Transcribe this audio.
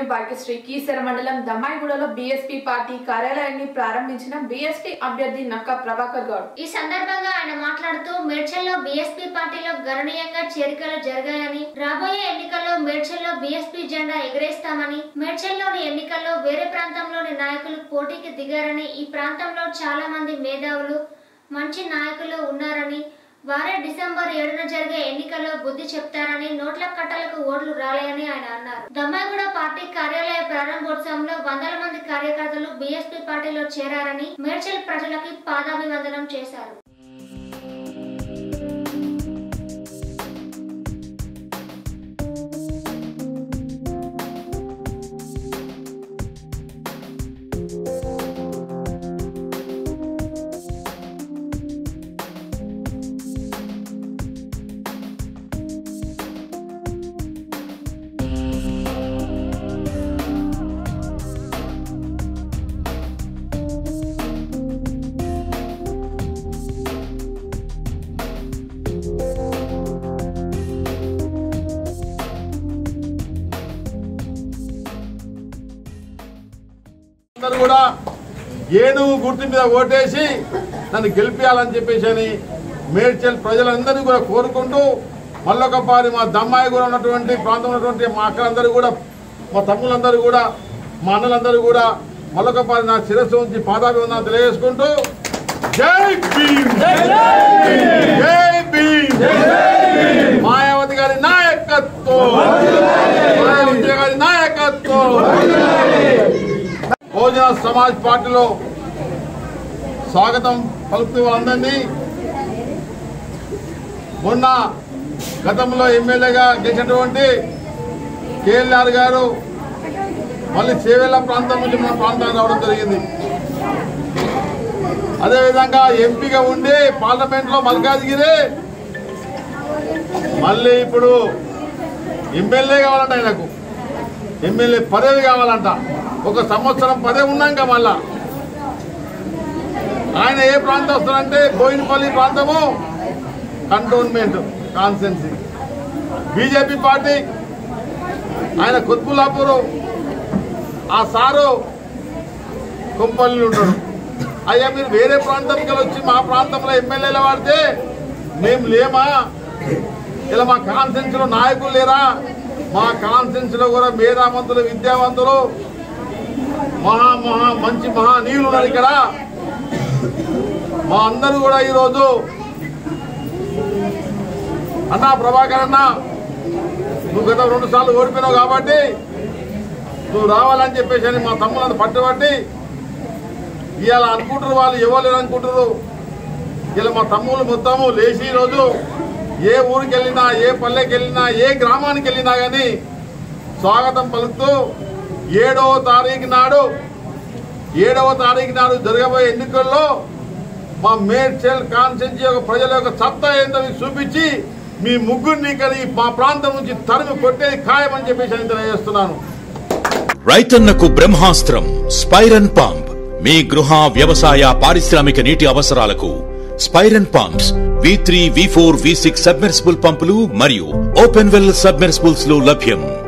revenue Bhagyashree Keesara మండలం దమ్మాయిగూడలో BSP party కార్యాలయాన్ని ప్రారంభించిన బీఎస్పీ అభ్యర్థి నక్క ప్రభాకర్ గౌడ్ ఈ సందర్భంగా ఆయన మాట్లాడుతూ మేడ్చల్లో బీఎస్పీ పార్టీలో గణనీయంగా చేరికలు జరిగాయని రాబోయే ఎన్నికల్లో మేడ్చల్లో బీఎస్పీ జెండా ఎగరేస్తామని మేడ్చల్లోని ఎన్నికల్లో వేరే ప్రాంతంలోని నాయకులు పోటీకి దిగారని ఈ ప్రాంతంలో చాలా మంది మేధావులు మంచి నాయకులు ఉన్నారని వారే డిసెంబర్ ఏడున జరిగే ఎన్నికల్లో బుద్ధి చెప్తారని నోట్ల కట్టలకు ఓట్లు రాలేయని ఆయన అన్నారు దమ్మాయిగూడ పార్టీ కార్యాలయ ప్రారంభోత్సవంలో వందల మంది కార్యకర్తలు బీఎస్పీ పార్టీలో చేరారని మేడ్చల్ ప్రజలకి పాదాభివందనం చేశారు అందరూ కూడా ఏనుగు గుర్తు మీద ఓటేసి నన్ను గెలిపించాలని చెప్పేసి అని మేడ్చల్ ప్రజలందరినీ కూడా కోరుకుంటూ మళ్ళొకపారి మా దమ్మాయి కూడా ఉన్నటువంటి ప్రాంతంలో ఉన్నటువంటి మా అక్కలందరూ కూడా మా తమ్ములందరూ కూడా మా అన్నలందరూ కూడా మళ్ళొకపారి నా శిరస్సు ఉంచి పాదాభివందనం తెలియజేసుకుంటూ జై భీమ్ జై భీమ్ మాయావతి గారి నాయకత్వం మాయావతి గారి నాయకత్వం బహుజన సమాజ్ పార్టీలో స్వాగతం పలుకుతూ వాళ్ళందరినీ మొన్న గతంలో ఎమ్మెల్యేగా గెలిచినటువంటి కేఎల్ఆర్ గారు మళ్ళీ చేవేళ్ల ప్రాంతం నుంచి మన ప్రాంతానికి రావడం జరిగింది అదేవిధంగా ఎంపీగా ఉండి పార్లమెంట్లో మల్కాజ్గిరి మళ్ళీ ఇప్పుడు ఎమ్మెల్యే కావాలంట ఆయనకు ఎమ్మెల్యే పదవి కావాలంట ఒక సంవత్సరం పదవి ఉన్నాక మళ్ళా ఆయన ఏ ప్రాంతం వస్తారంటే బోయినపల్లి ప్రాంతము కంటోన్మెంట్ కాన్స్టెన్సీ బీజేపీ పార్టీ ఆయన కుత్బుల్లాపూర్ ఆ సారు కుంపల్లి ఉంటాడు అయ్యా మీరు వేరే ప్రాంతానికి వచ్చి మా ప్రాంతంలో ఎమ్మెల్యేలు వాడితే మేము లేమా ఇలా మా కాన్ఫరెన్స్ లో నాయకులు లేరా మా కాన్ఫరెన్స్ లో కూడా మేధావంతులు విద్యావంతులు మహా మహా మంచి మహానీయులు ఉన్నారు ఇక్కడ మా అందరూ కూడా ఈరోజు అన్నా ప్రభాకర్ అన్న నువ్వు గత రెండు సార్లు ఓడిపోయినావు కాబట్టి నువ్వు రావాలని చెప్పేసి అని మా తమ్ములను పట్టుబట్టి ఇవాళ అనుకుంటారు వాళ్ళు ఎవరు అనుకుంటారు ఇలా మా తమ్ముళ్ళు మొత్తము లేచి ఈరోజు ఏ ఊరికి వెళ్ళినా ఏ పల్లెకి వెళ్ళినా ఏ గ్రామానికి వెళ్ళినా కానీ స్వాగతం పలుకుతూ ఏడవ తారీఖు నాడు ఏడవ తారీఖు నాడు జరగబోయే ఎన్నికల్లో మా మేడ్చల్ కాన్స్టెన్సీ యొక్క ప్రజల యొక్క సత్తా ఏంటో మీకు చూపించి మీ ముగ్గురిని కానీ మా ప్రాంతం నుంచి తరిమి కొట్టేది ఖాయమని చెప్పేసి నేను తెలియజేస్తున్నాను రైతన్నకు బ్రహ్మాస్త్రం స్పైరన్ పంప్ మీ గృహ వ్యవసాయ పారిశ్రామిక నీటి అవసరాలకు స్పైరన్ pumps V three V four V six submersible పంపులు మరియు ఓపెన్ వెల్ సబ్మెర్సిబుల్స్ లో లభ్యం